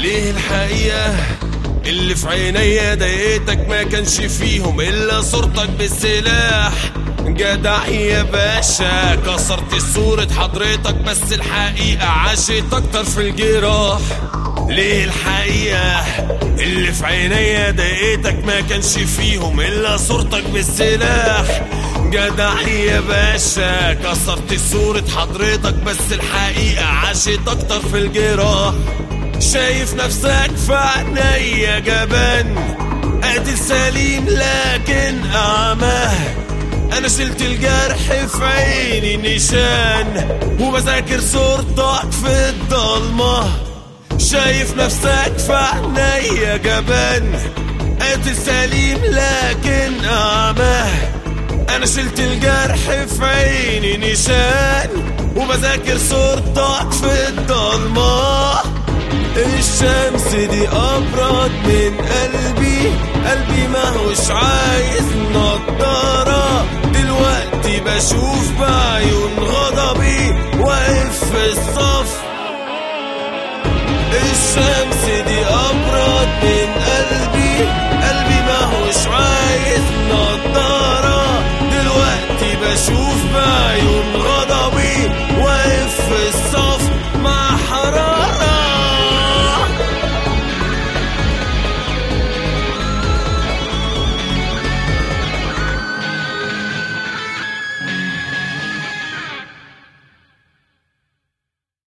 ليه الحقيقة اللي في عينيا ضايقتك ما كانش فيهم الا صورتك بالسلاح جدع يا باشا كسرت صورة حضرتك بس الحقيقة عاشت اكتر في الجراح ليه الحقيقة اللي في عينيا ضايقتك ما كانش فيهم الا صورتك بالسلاح جدع يا باشا كسرت صورة حضرتك بس الحقيقة عاشت اكتر في الجراح شايف نفسك في عينيا جبان قاتل سليم لكن أعمى أنا شلت الجرح في عيني نشان وبذاكر صورتك في الضلمة شايف نفسك في عينيا جبان قاتل سليم لكن أعمى أنا شلت الجرح في عيني نشان وبذاكر صورتك في الضلمة الشمس دي أبرد من قلبي قلبي ماهوش عايز نضارة دلوقتي بشوف بعيون غضبي واقف في الصف الشمس دي أبرد